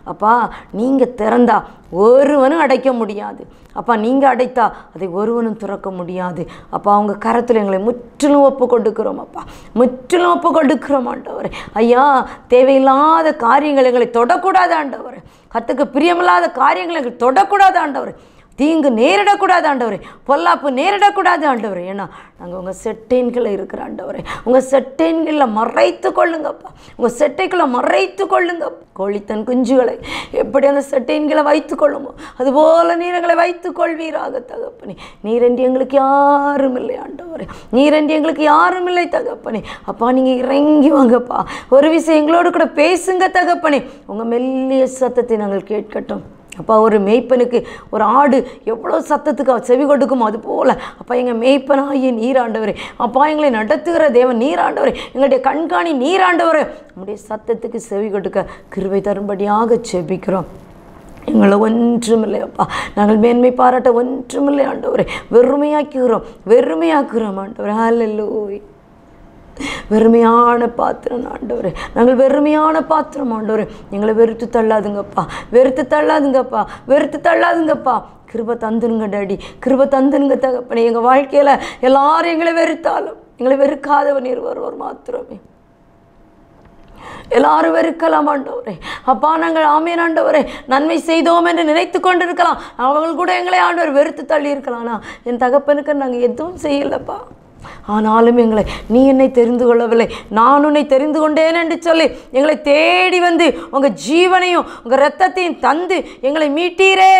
அப்பா நீங்கள் திறந்தா ஒருவனும் அடைக்க முடியாது அப்பா நீங்கள் அடைத்தா அதை ஒருவனும் திறக்க முடியாது அப்பா அவங்க கரத்தில் எங்களை முற்றிலும் ஒப்பு கொடுக்கிறோம் அப்பா முற்றிலும் ஒப்பு கொடுக்கிறோம் ஆண்டவர் ஐயா தேவையில்லாத காரியங்கள் எங்களை தொடக்கூடாது ஆண்டவர் கத்துக்கு பிரியமில்லாத காரியங்களை எங்களை தொடக்கூடாது ஆண்டவர் தீங்கு நேரிடக்கூடாது ஆண்டவரே பொல்லாப்பு நேரிடக்கூடாது ஆண்டவரே ஏன்னா நாங்கள் உங்கள் செட்டேன்களை இருக்கிற ஆண்டவரே உங்கள் செட்டேன்களில் மறைத்து கொள்ளுங்கப்பா உங்கள் செட்டைக்குள்ளே மறைத்து கொள்ளுங்க கோழித்தன் குஞ்சுகளை எப்படி அந்த செட்டேன்களை வைத்து கொள்ளுமோ அதுபோல நீர் எங்களை வைத்து கொள்வீராக தகப்பனே நீரென்று எங்களுக்கு யாரும் இல்லை ஆண்டவரே நீரென்று எங்களுக்கு யாரும் இல்லை தகப்பனே அப்பா நீங்கள் இறங்கி வாங்கப்பா ஒரு விஷயம் எங்களோடு கூட பேசுங்க தகப்பனே உங்கள் மெல்லிய சத்தத்தை நாங்கள் கேட்கட்டும் அப்பா ஒரு மேய்ப்பனுக்கு ஒரு ஆடு எவ்வளோ சத்தத்துக்கு அவ செவி கொடுக்குமோ அது போல் அப்பா எங்கள் மேய்ப்பனாகிய நீராண்டவரே அப்பா எங்களை நடத்துகிற தேவன் நீராண்டவரே எங்களுடைய கண்காணி நீராண்டவரே நம்முடைய சத்தத்துக்கு செவி கொடுக்க கிருபை தரும்படியாக செபிக்கிறோம் எங்களை ஒன்றுமில்லை அப்பா நாங்கள் மேன்மை பாராட்ட ஒன்றுமில்லை ஆண்டவரே வெறுமையாக்குகிறோம் வெறுமையாக்குகிறோம் ஆண்டவரே ஹalleluya வெறுமையான பாத்திரம் ஆண்டவரே நாங்கள் வெறுமையான பாத்திரம் ஆண்டவரே எங்களை வெறுத்து தள்ளாதுங்கப்பா வெறுத்து தள்ளாதுங்கப்பா வெறுத்து தள்ளாதுங்கப்பா கிருப தந்துருங்க டாடி கிருப தந்துருங்க தகப்பனே எங்கள் வாழ்க்கையில் எல்லாரும் எங்களை வெறுத்தாலும் எங்களை வெறுக்காதவன் இருவர் மாத்திரமே எல்லாரும் வெறுக்கலாம் ஆண்டவரே அப்பா நாங்கள் ஆமேன் ஆண்டவரே நன்மை செய்தோம் என்று நினைத்து கொண்டிருக்கலாம் அவர்கள் கூட எங்களை ஆண்டவர் வெறுத்து தள்ளி இருக்கலாம்னா என் தகப்பனுக்கு நாங்கள் எதுவும் செய்யலப்பா ஆனாலும் எங்களை நீ என்னை தெரிந்து கொள்ளவில்லை நான் உன்னை தெரிந்து கொண்டேன் என்று சொல்லி எங்களை தேடி வந்து உங்கள் ஜீவனையும் உங்கள் இரத்தத்தையும் தந்து எங்களை மீட்டீரே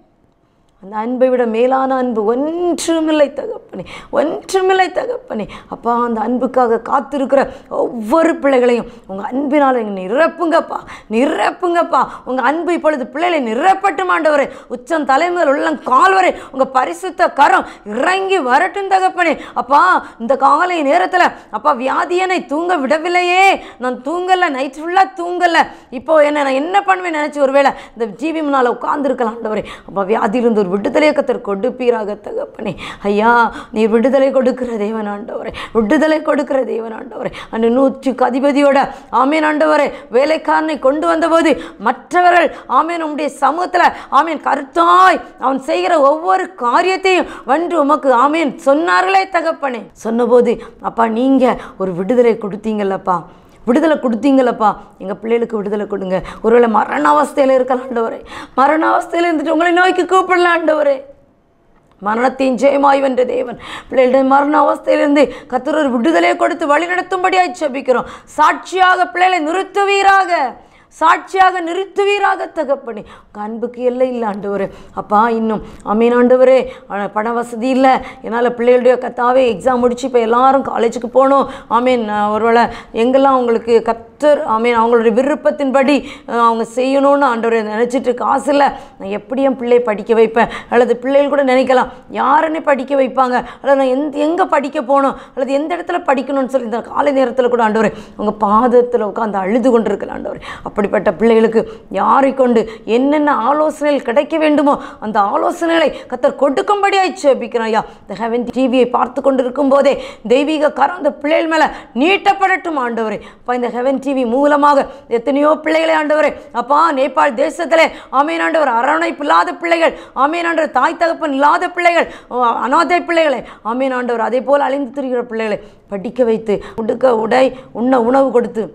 அந்த அன்பை விட மேலான அன்பு ஒன்றுமில்லை தகப்பனே ஒன்றுமில்லை தகப்பனே அப்பா அந்த அன்புக்காக காத்திருக்கிற ஒவ்வொரு பிள்ளைகளையும் உங்கள் அன்பினால் எங்கள் நிரப்புங்கப்பா நிரப்புங்கப்பா உங்கள் அன்பு இப்பொழுது பிள்ளைகளை நிரப்பட்டும் ஆண்டவரே உச்சம் தலைமுதல் உள்ளம் கால் வரை உங்கள் பரிசுத்த கரம் இறங்கி வரட்டும் தகப்பனே அப்பா இந்த காலை நேரத்தில் அப்பா வியாதியனை தூங்க விடவில்லையே நான் தூங்கலை நைட் ஃபுல்லாக தூங்கலை இப்போ என்ன நான் என்ன பண்ணுவேன் நினச்சி ஒருவேளை இந்த ஜீவி முன்னால் உட்கார்ந்துருக்கலாம் ஆண்டவரே அப்பா வியாதியிலிருந்து ஒரு விடுதலையை கத்தர் கொடுப்பீராக தகப்பனே ஐயா நீ விடுதலை கொடுக்கிற தேவன் ஆண்டவரே விடுதலை கொடுக்கிற தேவன் ஆண்டவரே அந்த நூற்றுக்கு அதிபதியோட ஆமேன் ஆண்டவரே வேலைக்காரனை கொண்டு வந்தபோது மற்றவர்கள் ஆமேன் உம்முடைய சமூகத்தில் ஆமேன் கருத்தாய் அவன் செய்கிற ஒவ்வொரு காரியத்தையும் வந்து உமக்கு ஆமேன் சொன்னார்களே தகப்பனே சொன்னபோது அப்பா நீங்கள் ஒரு விடுதலை கொடுத்தீங்கல்லப்பா விடுதலை கொடுத்தீங்களப்பா எங்கள் பிள்ளைகளுக்கு விடுதலை கொடுங்க ஒருவேளை மரண அவஸ்தையில் இருக்கலாம் ஆண்டவரே மரண அவஸ்தையில் இருந்துட்டு உங்களை நோய்க்கு கூப்பிடலாம் ஆண்டவரே மரணத்தையும் ஜெயமாய் வென்ற தேவன் பிள்ளைகளுடைய மரண அவஸ்தையிலிருந்து கத்தர் ஒரு விடுதலையை கொடுத்து வழி நடத்தும்படியாய் செபிக்கிறோம் சாட்சியாக பிள்ளைகளை நிறுத்துவீராக சாட்சியாக நிறுத்துவீராக தகப்பனே உங்கள் அன்புக்கு எல்லை இல்லை ஆண்டவரே அப்பா இன்னும் அமீன் ஆண்டவரே ஆனா, பண வசதி இல்லை என்னால் பிள்ளைகளுடைய கத்தாவே எக்ஸாம் முடிச்சு இப்போ எல்லாரும் காலேஜுக்கு போகணும் ஆமீன் நான் ஒருவேளை எங்கெல்லாம் அவங்களுக்கு கத்தர் ஆமீன் அவங்களுடைய விருப்பத்தின்படி அஹ், அவங்க செய்யணும்னு ஆண்டவரை நினச்சிட்டு காசு இல்லை நான் எப்படி என் பிள்ளையை படிக்க வைப்பேன் அல்லது பிள்ளைகள் கூட நினைக்கலாம் யாருன்னு படிக்க வைப்பாங்க அல்லது நான் எந்த எங்கே படிக்க போகணும் அல்லது எந்த இடத்துல படிக்கணும்னு சொல்லி இந்த காலை நேரத்தில் கூட ஆண்டவரே உங்கள் பாதத்தில் உட்காந்து அழுது கொண்டிருக்கலாம் ஆண்டவரே அப்படிப்பட்ட பிள்ளைகளுக்கு யாரை கொண்டு என்னென்ன ஆலோசனைகள் கிடைக்க வேண்டுமோ அந்த ஆலோசனைகளை கத்தர் கொடுக்கும்படியாய் ஜெபிக்கிறோம் ஐயா இந்த ஹெவன் டிவியை பார்த்து கொண்டிருக்கும் போதே தெய்வீக கரம் அந்த பிள்ளைகள் மேலே நீட்டப்படட்டும் ஆண்டவரே அப்பா இந்த ஹெவன் டிவி மூலமாக எத்தனையோ பிள்ளைகளை ஆண்டவரே அப்பா நேபாள் தேசத்திலே ஆமீன் ஆண்டவர் அரவணைப்பு இல்லாத பிள்ளைகள் ஆமீன் ஆண்டவர் தாய் தகப்பன் இல்லாத பிள்ளைகள் ஓ, அனாதை பிள்ளைகளை ஆமீன் ஆண்டவர் அதே போல் அழிந்து திரிகிற பிள்ளைகளை படிக்க வைத்து உடுக்க உடை உண்ண உணவு கொடுத்து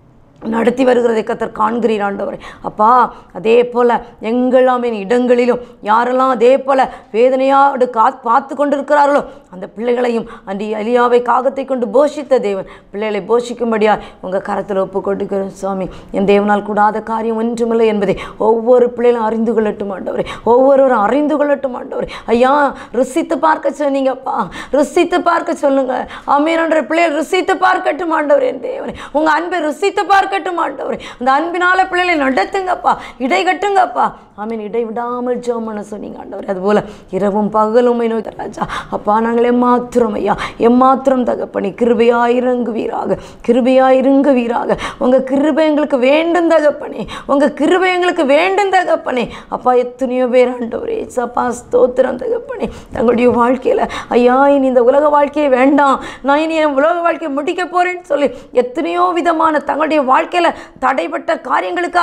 நடத்தி வருகிறதை கத்தர் காண்கிறீர் ஆண்டவரே அப்பா அதே போல் எங்கெல்லாமே இடங்களிலும் யாரெல்லாம் அதே போல் வேதனையோடு கா பார்த்து கொண்டிருக்கிறார்களோ அந்த பிள்ளைகளையும் அன்று எலியாவை காகத்தை கொண்டு போஷித்த தேவன் பிள்ளைகளை போஷிக்கும்படியா உங்கள் கரத்தில் ஒப்பு கொடுக்கிறோம் சுவாமி என் தேவனால் கூடாத காரியம் ஒன்றுமில்லை என்பதை ஒவ்வொரு பிள்ளைகளும் அறிந்து கொள்ளட்டும் ஆண்டவரே ஒவ்வொருவரும் அறிந்து கொள்ளட்டும் ஆண்டவரே ஐயா ருசித்து பார்க்க சொன்னீங்கப்பா ருசித்து பார்க்க சொல்லுங்க அமீரன்ற பிள்ளைகள் ருசித்து பார்க்கட்டும் ஆண்டவர் என் தேவனே உங்கள் அன்பை ருசித்து பார்க்கட்டும் ஆண்டவரே அந்த அன்பினால பிள்ளைகளை நடத்துங்கப்பா இடை கட்டுங்கப்பா ஆமீன் இடை விடாமல் ஜெபம் பண்ண சொன்னீங்க ஆண்டவர் அதுபோல் இரவும் பகலும் உம்மை நோக்கி ராஜா அப்பா நாங்கள் எம்மாத்திரம் ஐயா எம்மாத்திரம் தகப்பனி கிருபையா இறங்குவீராக கிருபையா இறங்குவீராக உங்கள் கிருபை எங்களுக்கு வேண்டும் தகப்பனே உங்கள் கிருபை எங்களுக்கு வேண்டும் தகப்பனே அப்பா எத்தனையோ பேர் ஆண்டவரே சப்பா ஸ்தோத்திரம் தகப்பனே தங்களுடைய வாழ்க்கையில் ஐயா இனி இந்த உலக வாழ்க்கையே வேண்டாம் நான் இனி என் உலக வாழ்க்கையை முடிக்க போறேன்னு சொல்லி எத்தனையோ விதமான தங்களுடைய வாழ்க்கையில் தடைப்பட்ட காரியங்களுக்காக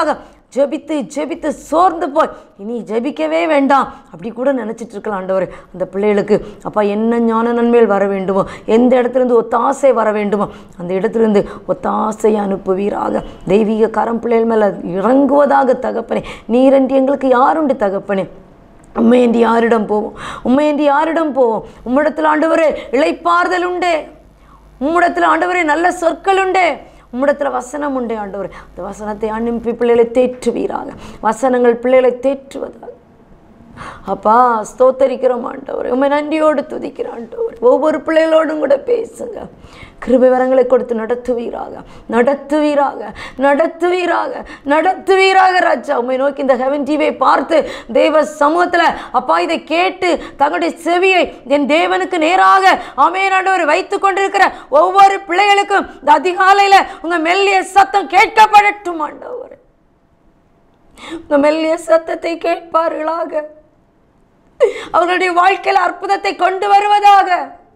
ஜெபித்து ஜெபித்து சோர்ந்து போய் இனி ஜெபிக்கவே வேண்டாம் அப்படி கூட நினச்சிட்டு இருக்கலாம் ஆண்டவர் அந்த பிள்ளைகளுக்கு அப்பா என்ன ஞான நன்மைகள் வர வேண்டுமோ எந்த இடத்துலேருந்து ஒத்தாசை வர வேண்டுமோ அந்த இடத்துலேருந்து ஒத்தாசையை அனுப்புவீராக தெய்வீக கரம் பிள்ளைகள் மேலே இறங்குவதாக தகப்பனே நீரன்றி எங்களுக்கு யாருண்டு தகப்பனே உண்மையன்றி யாரிடம் போவோம் உண்மையன்றி யாரிடம் போவோம் உம்மிடத்தில் ஆண்டவரே இளைப்பாறுதல் உண்டே உம்மிடத்தில் ஆண்டவரே நல்ல சொற்கள் உண்டே உம்மிடத்தில் வசனம் உண்டே ஆண்டவர் அந்த வசனத்தை அனுப்பி பிள்ளைகளை தேற்றுவீராக வசனங்கள் பிள்ளைகளை தேற்றுவதாக அப்பா ஸ்தோத்தரிக்கிறோம் ஆண்டவர் உண்மை நன்றியோடு துதிக்கிற ஆண்டவர் ஒவ்வொரு பிள்ளைகளோடும் கூட பேசுங்க கிருபை வரங்களை கொடுத்து நடத்துவீராக நடத்துவீராக நடத்துவீராக நடத்துவீராக ராஜா உண்மை நோக்கி இந்த ஹெவன் டிவியை பார்த்து தேவ சமூகத்தில் அப்பா இதை கேட்டு தங்களுடைய செவியை என் தேவனுக்கு நேராக ஆமென் ஆண்டவர் வைத்து கொண்டிருக்கிற ஒவ்வொரு பிள்ளைகளுக்கும் இந்த அதிகாலையில் உங்கள் மெல்லிய சத்தம் கேட்கப்படட்டும் ஆண்டவர் உங்கள் மெல்லிய சத்தத்தை கேட்பார்களாக அவர்களுடைய வாழ்க்கையில் அற்புதத்தை கொண்டு வருவதாக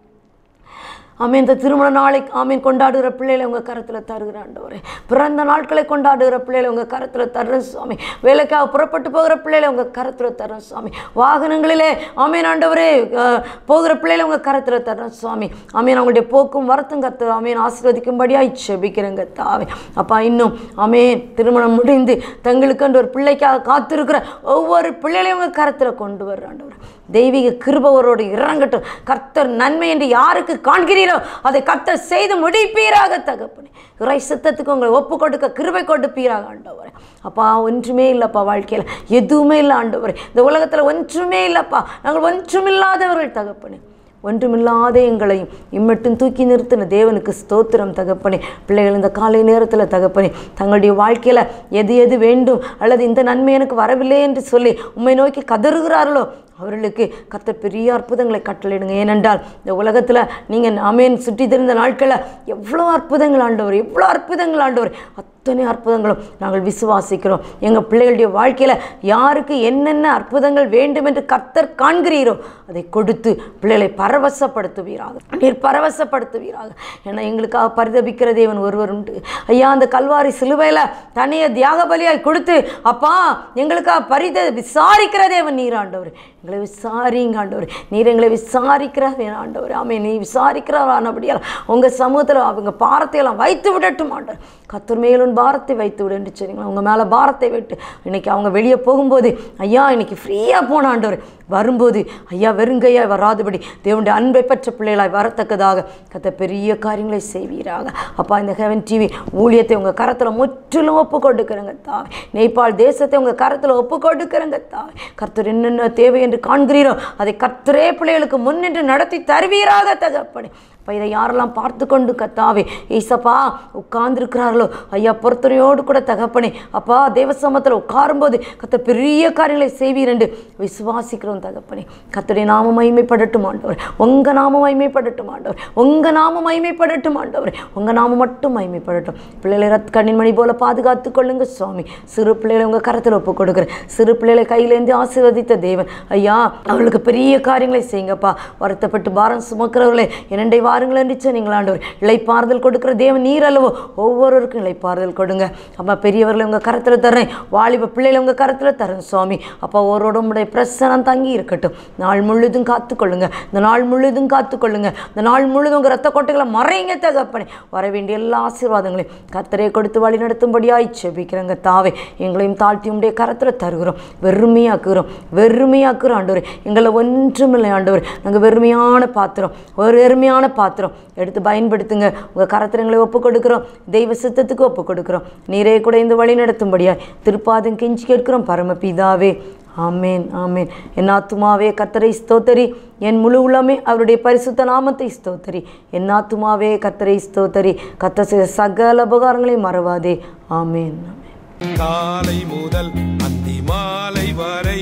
ஆமென் இந்த திருமண நாளை ஆமீன் கொண்டாடுகிற பிள்ளைகளை உங்கள் கரத்தில் தருகிற ஆண்டவரே பிறந்த நாட்களை கொண்டாடுகிற பிள்ளைகளை உங்கள் கரத்தில் தர்றேன் சுவாமி வேலைக்காக புறப்பட்டு போகிற பிள்ளைகளை உங்கள் கரத்தில் தர்றேன் சுவாமி வாகனங்களிலே ஆமீன் ஆண்டவரே அஹ், போகிற பிள்ளைகளை உங்கள் கரத்தில் தர்றேன் சுவாமி ஆமீன் அவங்களுடைய போக்கும் வரத்தும் கத்து ஆமீன் ஆசீர்வதிக்கும்படியாய் செபிக்கிறேங்க தாவே அப்பா இன்னும் ஆமீன் திருமணம் முடிந்து தங்களுக்கென்று ஒரு பிள்ளைக்காக காத்திருக்கிற ஒவ்வொரு பிள்ளைகளையும் உங்கள் கரத்தில் கொண்டு வர்ற ஆண்டவர் தெய்வீக கிருபவரோடு இறங்கட்டும் கர்த்தர் நன்மை என்று யாருக்கு காண்கிறீரோ அதை கர்த்தர் செய்து முடிப்பீராக தகப்பனே இறை சித்தத்துக்கு உங்களை ஒப்பு கொடுக்க கிருபை கொடுப்பீராக ஆண்டவரே அப்பா ஒன்றுமே இல்லைப்பா வாழ்க்கையில் எதுவுமே இல்லை ஆண்டவரே இந்த உலகத்தில் ஒன்றுமே இல்லைப்பா நாங்கள் ஒன்றுமில்லாதவர்கள் தகப்பனே ஒன்றுமில்லாத எங்களையும் இம்மட்டும் தூக்கி நிறுத்தின தேவனுக்கு ஸ்தோத்திரம் தகப்பனே பிள்ளைகள் இந்த காலை நேரத்தில் தகப்பனே தங்களுடைய வாழ்க்கையில் எது எது வேண்டும் அல்லது இந்த நன்மை எனக்கு வரவில்லை என்று சொல்லி உம்மை நோக்கி கதறுகிறார்களோ அவர்களுக்கு கர்த்தர் பெரிய அற்புதங்களை கட்டளையிடுங்க ஏனென்றால் இந்த உலகத்தில் நீங்கள் அமேன் சுற்றி தெரிந்த நாட்களில் எவ்வளோ அற்புதங்கள் ஆண்டவர் எவ்வளோ அற்புதங்கள் ஆண்டவர் அத்தனை அற்புதங்களும் நாங்கள் விசுவாசிக்கிறோம் எங்கள் பிள்ளைகளுடைய வாழ்க்கையில் யாருக்கு என்னென்ன அற்புதங்கள் வேண்டும் என்று கர்த்தர் காண்கிறீரோ அதை கொடுத்து பிள்ளைகளை பரவசப்படுத்துவீராக நீர் பரவசப்படுத்துவீராக ஏன்னா எங்களுக்காக பரிதபிக்கிற தேவன் ஒருவர் உண்டு ஐயா அந்த கல்வாரி சிலுவையில் தனியை தியாக பலியாய் கொடுத்து அப்பா எங்களுக்காக பரித விசாரிக்கிற தேவன் நீர் ஆண்டவர் எங்களை விசாரிங்க ஆண்டவர் நீர் எங்களை விசாரிக்கிற ஆண்டவர் ஆமே நீ விசாரிக்கிறவரானபடியால் உங்கள் சமூகத்தில் அவங்க பாரத்தை எல்லாம் வைத்து விடட்டும் ஆண்டவர் கத்தர் மேலும் பாரத்தை வைத்து விடு என்று சொன்னீங்களா உங்கள் மேலே பாரத்தை விட்டு இன்னைக்கு அவங்க வெளியே போகும்போது ஐயா இன்னைக்கு ஃப்ரீயாக போன ஆண்டவர் வரும்போது ஐயா வெறுங்கையா வராதபடி தேவனுடைய அன்பை பெற்ற பிள்ளைகளாய் வரத்தக்கதாக கத்த பெரிய காரியங்களை செய்வீராக அப்பா இந்த ஹெவன் டிவி ஊழியத்தை உங்கள் கரத்தில் முற்றிலும் ஒப்பு கொடுக்குறேங்க தாவே நேபாள் தேசத்தை உங்கள் கரத்தில் ஒப்பு கொடுக்குறேங்க தாவே கர்த்தர் என்னென்ன தேவை என்று காண்கிறீரோ அதை கர்த்தரே பிள்ளைகளுக்கு முன்னின்று நடத்தி தருவீராக தகப்பனே அப்போ இதை யாரெல்லாம் பார்த்து கொண்டு கத்தாவே ஏசப்பா உட்கார்ந்துருக்கிறார்களோ ஐயா பொறுத்தனையோடு கூட தகப்பனே அப்பா தேவசமத்தில் உட்காரும்போது கத்த பெரிய காரியங்களை செய்வீர் என்று விசுவாசிக்கிறோம் தகப்பனே கத்தருடைய நாம மகிமைப்படட்டும் ஆண்டவர் உங்கள் நாம மகிமைப்படட்டும் ஆண்டவர் உங்கள் நாம மகிமைப்படட்டும் ஆண்டவர் உங்கள் நாம மட்டும் மகிமைப்படட்டும் பிள்ளைகளை ரத் கண்ணின் மணி போல பாதுகாத்து கொள்ளுங்க சுவாமி சிறு பிள்ளைகளை உங்கள் கரத்தில் ஒப்பு கொடுக்குறேன் சிறு பிள்ளைகளை கையிலேந்து ஆசீர்வதித்த தேவன் ஐயா அவளுக்கு பெரிய காரியங்களை செய்யுங்கப்பா வருத்தப்பட்டு பாரம் சுமக்கிறவர்களே இரண்டை வாருங்கள் என்று சொன்னீங்களா ஆண்டவர் இளைப்பாறுதல் கொடுக்கிற தேவன் நீர் அல்லவோ ஒவ்வொருவருக்கும் இளைப்பாறுதல் கொடுங்க அப்பா பெரியவர்களை உங்கள் கரத்தில் தர்றேன் வாலிப பிள்ளைகளை உங்கள் கரத்தில் தரேன் சுவாமி அப்பா ஒருவரோட உடைய பிரசனம் தங்கி இருக்கட்டும் நாள் முழுதும் காத்துக்கொள்ளுங்க இந்த நாள் முழுதும் காத்துக்கொள்ளுங்க இந்த நாள் முழுதும் உங்கள் ரத்த கோட்டைகளை மறைங்க தகப்பனே வர வேண்டிய எல்லா ஆசீர்வாதங்களையும் கத்தரை கொடுத்து வழி நடத்தும்படியாய் செபிக்கிறேங்க தாவே எங்களையும் தாழ்த்தி உடைய கரத்தில் தருகிறோம் வெறுமையாக்குகிறோம் வெறுமையாக்குறோம் ஆண்டவர் எங்களை ஒன்றுமில்லை ஆண்டவர் நாங்கள் வெறுமையான பாத்திரம் ஒரு வெறுமையான பாத்திரம் எடுத்து பயன்படுத்துங்க உங்கள் கரத்திரங்களை ஒப்பு கொடுக்குறோம் தெய்வ சித்தத்துக்கு ஒப்பு கொடுக்குறோம் நீரே கூட இந்த வழி நடத்தும்படியாய் திருப்பாதம் கெஞ்சி கேட்கிறோம் பரமபிதாவே ஆமேன் ஆமேன் என் ஆத்துமாவே கத்தரை ஸ்தோத்தரி என் முழு உள்ளமே அவருடைய பரிசுத்த நாமத்தை ஸ்தோத்தரி என் ஆத்துமாவே கத்தரை ஸ்தோத்தரி கத்த செய்த சகல உபகாரங்களையும் மறவாதே ஆமேன் ஆமேன் காலை முதல் அந்தி மாலை வரை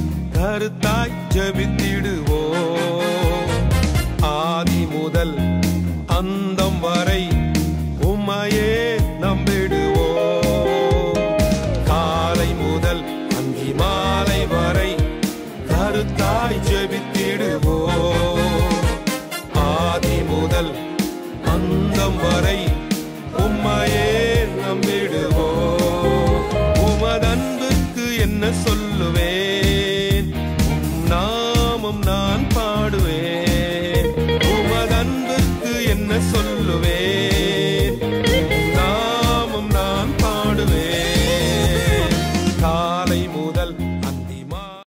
கருத்தாய் ஜெபித்திடுவோ ஆதி முதல் அந்தம் வரை உம்மையே நம்பிடுவோ காலை முதல் அந்தி மாலை வரை கருத்தாய் ஜெபித்திடுவோ ஆதி முதல் அந்தம் வரை உம்மையே நம்பிடுவோ உமதன் என்ன சொல்லுவேன் உம் நாமம் நான் பாடுவேன் உமது அன்புக்கு என்ன சொல்லுவேன்